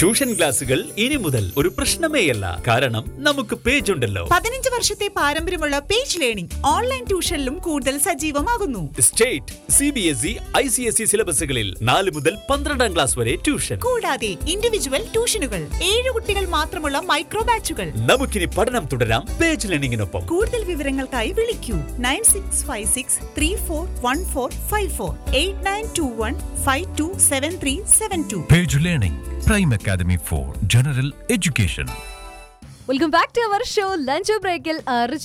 Tuition ക്ലാസുകൾ ഇനി മുതൽ ഒരു പ്രശ്നമേയല്ല കാരണം നമുക്ക് പേജ് ഉണ്ടല്ലോ പതിനഞ്ച് വർഷത്തെ പാരമ്പര്യമുള്ള പേജ് ലേണിംഗ് ഓൺലൈൻ ട്യൂഷനിലും കൂടുതൽ സജീവമാകുന്നു state C B S E I C S E സിലബസുകളിൽ നാല് മുതൽ പന്ത്രണ്ടാം ക്ലാസ് വരെ ട്യൂഷൻ കൂടാതെ ഇൻഡിവിജ്വൽ ട്യൂഷനുകൾ ഏഴ് കുട്ടികൾ മാത്രമുള്ള മൈക്രോ ബാച്ചുകൾ നമുക്കിനി പഠനം തുടരാം പേജ് ലേണിംഗിനൊപ്പം കൂടുതൽ വിവരങ്ങൾക്കായി വിളിക്കൂ nine six five six three four one four five four eight nine two one five two seven three seven two Page Learning, Prime Academy for General Education. Welcome back to our show lunch ബ്രേക്കിൽ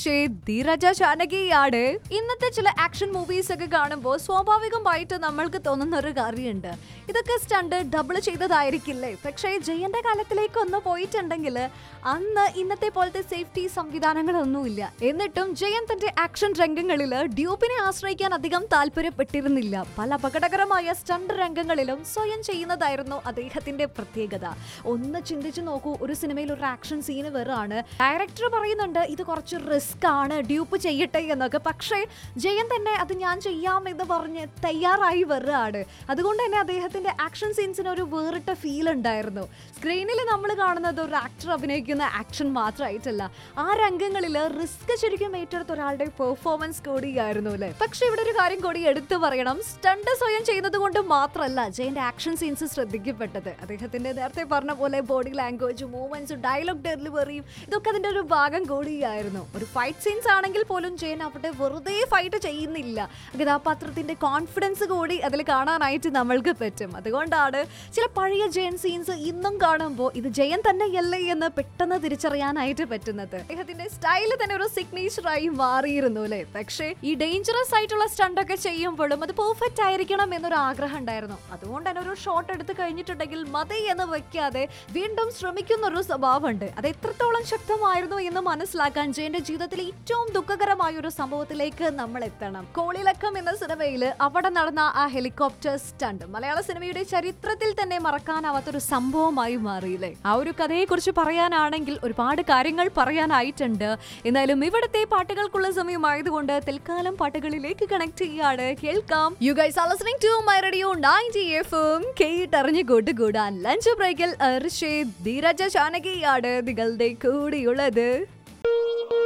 ധീരജ ചാനകിയാണ് ഇന്നത്തെ ചില action movies ഒക്കെ കാണുമ്പോൾ സ്വാഭാവികമായിട്ട് നമ്മൾക്ക് തോന്നുന്ന ഒരു കാര്യമുണ്ട് ഇതൊക്കെ സ്റ്റണ്ട് ഡബിൾ ചെയ്തതായിരിക്കില്ലേ പക്ഷേ ജയന്റെ കാലത്തിലേക്ക് ഒന്ന് പോയിട്ടുണ്ടെങ്കിൽ അന്ന് ഇന്നത്തെ പോലത്തെ സേഫ്റ്റി സംവിധാനങ്ങളൊന്നുമില്ല എന്നിട്ടും ജയൻ തന്റെ ആക്ഷൻ രംഗങ്ങളിൽ ഡ്യൂപ്പിനെ ആശ്രയിക്കാൻ അധികം താല്പര്യപ്പെട്ടിരുന്നില്ല പല അപകടകരമായ സ്റ്റണ്ട് രംഗങ്ങളിലും സ്വയം ചെയ്യുന്നതായിരുന്നു അദ്ദേഹത്തിന്റെ പ്രത്യേകത ഒന്ന് ചിന്തിച്ചു നോക്കൂ ഒരു സിനിമയിൽ ഒരു ആക്ഷൻ സീന് വെറാണ് ഡയറക്ടർ പറയുന്നുണ്ട് ഇത് കുറച്ച് റിസ്ക് ആണ് ഡ്യൂപ്പ് ചെയ്യട്ടെ എന്നൊക്കെ പക്ഷേ ജയൻ തന്നെ അത് ഞാൻ ചെയ്യാം എന്ന് പറഞ്ഞ് തയ്യാറായി വരികയാണ് അതുകൊണ്ട് തന്നെ അദ്ദേഹത്തിന്റെ ആക്ഷൻ സീൻസിന് ഒരു വേറിട്ട ഫീൽ ഉണ്ടായിരുന്നു സ്ക്രീനിൽ നമ്മൾ കാണുന്നത് ഒരു ആക്ടർ അഭിനയിക്കുന്ന ആക്ഷൻ മാത്രമായിട്ടല്ല ആ രംഗങ്ങളിൽ റിസ്ക് ശരിക്കും ഏറ്റെടുത്ത ഒരാളുടെ പെർഫോമൻസ് കൂടിയായിരുന്നു അല്ലേ പക്ഷെ ഇവിടെ ഒരു കാര്യം കൂടി എടുത്തു പറയണം സ്റ്റണ്ട് സ്വയം ചെയ്യുന്നത് കൊണ്ട് മാത്രമല്ല ജയന്റെ ആക്ഷൻ സീൻസ് ശ്രദ്ധിക്കപ്പെട്ടത് അദ്ദേഹത്തിന്റെ നേരത്തെ പറഞ്ഞ പോലെ ബോഡി ലാംഗ്വേജ് മൂവ്മെന്റ്സും ഡയലോഗ് ഡെലിവറിയും ഇതൊക്കെ അതിന്റെ ഒരു ഭാഗം കൂടിയായിരുന്നു ഒരു ഫൈറ്റ് സീൻസ് ആണെങ്കിൽ പോലും ജയൻ അവിടെ വെറുതെ ഫൈറ്റ് ചെയ്യുന്നില്ല കഥാപാത്രത്തിന്റെ കോൺഫിഡൻസ് കൂടി അതിൽ കാണാനായിട്ട് നമ്മൾക്ക് പറ്റും അതുകൊണ്ടാണ് ചില പഴയ ജയൻ സീൻസ് ഇന്നും കാണുമ്പോൾ ഇത് ജയൻ തന്നെയല്ലേ എന്ന് പെട്ടെന്ന് തിരിച്ചറിയാനായിട്ട് പറ്റുന്നത് അദ്ദേഹത്തിന്റെ സ്റ്റൈല് തന്നെ ഒരു സിഗ്നേച്ചറായി മാറിയിരുന്നു അല്ലേ പക്ഷേ ഈ ഡേഞ്ചറസ് ആയിട്ടുള്ള സ്റ്റണ്ട് ഒക്കെ ചെയ്യുമ്പോഴും അത് പെർഫെക്റ്റ് ആയിരിക്കണം എന്നൊരു ആഗ്രഹം ഉണ്ടായിരുന്നു അതുകൊണ്ട് തന്നെ ഒരു ഷോട്ട് എടുത്ത് കഴിഞ്ഞിട്ടുണ്ടെങ്കിൽ മതി എന്ന് വെക്കാതെ വീണ്ടും ശ്രമിക്കുന്ന ഒരു സ്വഭാവമുണ്ട് അത് എത്രത്തോളം ശക്തമായിരുന്നു എന്ന് മനസ്സിലാക്കാൻ ജയന്റെ ജീവിതത്തിലെ ഏറ്റവും ദുഃഖകരമായ ഒരു സംഭവത്തിലേക്ക് നമ്മൾ എത്തണം കോളിലക്കം എന്ന സിനിമയിൽ അവിടെ നടന്ന ആ ഹെലികോപ്റ്റർ സ്റ്റണ്ട് മലയാള സിനിമയുടെ ചരിത്രത്തിൽ തന്നെ മറക്കാനാവാത്ത ഒരു സംഭവമായി മാറിയില്ലേ ആ ഒരു കഥയെ കുറിച്ച് പറയാനാണെങ്കിൽ ഒരുപാട് കാര്യങ്ങൾ പറയാനായിട്ടുണ്ട് എന്നാലും ഇവിടുത്തെ പാട്ടുകൾക്കുള്ള സമയമായതുകൊണ്ട് തൽക്കാലം പാട്ടുകളിലേക്ക് കണക്ട് ചെയ്യാണ് കേൾക്കാം you guys are listening to my radio 90 എഫും കേട്ടറിഞ്ഞ് കൂട്ടുകൂടാൻ ലഞ്ച് ബ്രേക്കിൽ ധീരജ ചാനകിയാണ് നിങ്ങളുടെ കൂടെയുള്ളത്